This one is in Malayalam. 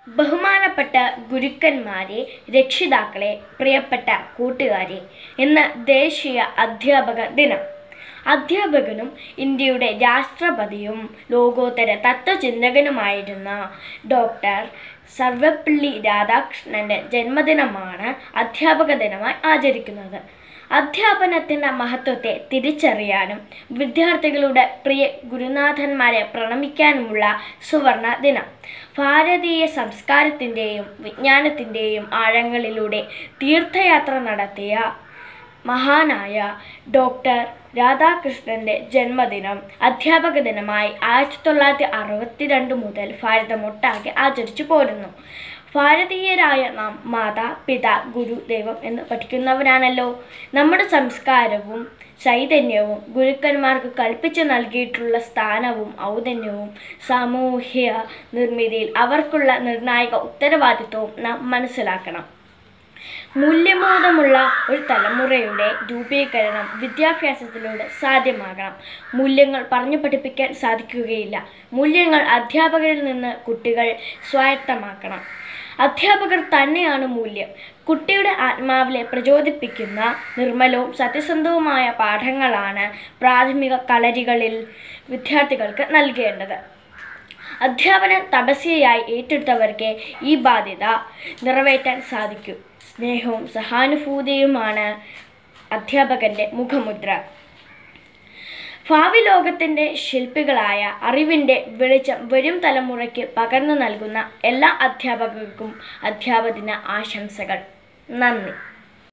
ബഹുമാനപ്പെട്ട ഗുരുക്കന്മാരെ രക്ഷിതാക്കളെ പ്രിയപ്പെട്ട കൂട്ടുകാരെ ഇന്ന് ദേശീയ അധ്യാപക ദിനം അധ്യാപകനും ഇന്ത്യയുടെ രാഷ്ട്രപതിയും ലോകോത്തര തത്വചിന്തകനുമായിരുന്ന ഡോക്ടർ സർവപ്പള്ളി രാധാകൃഷ്ണന്റെ ജന്മദിനമാണ് അധ്യാപക ദിനമായി ആചരിക്കുന്നത് അധ്യാപനത്തിൻ്റെ മഹത്വത്തെ തിരിച്ചറിയാനും വിദ്യാർത്ഥികളുടെ പ്രിയ ഗുരുനാഥന്മാരെ പ്രണമിക്കാനുമുള്ള സുവർണ ദിനം ഭാരതീയ സംസ്കാരത്തിൻ്റെയും വിജ്ഞാനത്തിൻ്റെയും ആഴങ്ങളിലൂടെ തീർത്ഥയാത്ര നടത്തിയ മഹാനായ ഡോക്ടർ രാധാകൃഷ്ണന്റെ ജന്മദിനം അധ്യാപക ദിനമായി ആയിരത്തി തൊള്ളായിരത്തി അറുപത്തിരണ്ട് മുതൽ ഭാരതമൊട്ടാകെ ആചരിച്ചു പോരുന്നു ഭാരതീയരായ നാം മാതാ പിതാ ഗുരു ദൈവം എന്ന് പഠിക്കുന്നവരാണല്ലോ നമ്മുടെ സംസ്കാരവും ചൈതന്യവും ഗുരുക്കന്മാർക്ക് കൽപ്പിച്ചു നൽകിയിട്ടുള്ള സ്ഥാനവും ഔദന്യവും സാമൂഹ്യ നിർമ്മിതിയിൽ അവർക്കുള്ള നിർണായക ഉത്തരവാദിത്വവും നാം മനസ്സിലാക്കണം മൂല്യബോധമുള്ള ഒരു തലമുറയുടെ രൂപീകരണം വിദ്യാഭ്യാസത്തിലൂടെ സാധ്യമാകണം മൂല്യങ്ങൾ പറഞ്ഞു പഠിപ്പിക്കാൻ സാധിക്കുകയില്ല മൂല്യങ്ങൾ അധ്യാപകരിൽ നിന്ന് കുട്ടികൾ സ്വായത്തമാക്കണം അധ്യാപകർ തന്നെയാണ് മൂല്യം കുട്ടിയുടെ ആത്മാവിലെ പ്രചോദിപ്പിക്കുന്ന നിർമ്മലവും സത്യസന്ധവുമായ പാഠങ്ങളാണ് പ്രാഥമിക കളരികളിൽ വിദ്യാർത്ഥികൾക്ക് നൽകേണ്ടത് അധ്യാപനം തപസ്യയായി ഏറ്റെടുത്തവർക്ക് ഈ ബാധ്യത നിറവേറ്റാൻ സാധിക്കൂ സ്നേഹവും സഹാനുഭൂതിയുമാണ് അധ്യാപകന്റെ മുഖമുദ്ര ഭാവി ലോകത്തിൻ്റെ ശില്പികളായ അറിവിൻ്റെ വെളിച്ചം വരും തലമുറയ്ക്ക് പകർന്നു നൽകുന്ന എല്ലാ അധ്യാപകർക്കും അധ്യാപന ആശംസകൾ നന്ദി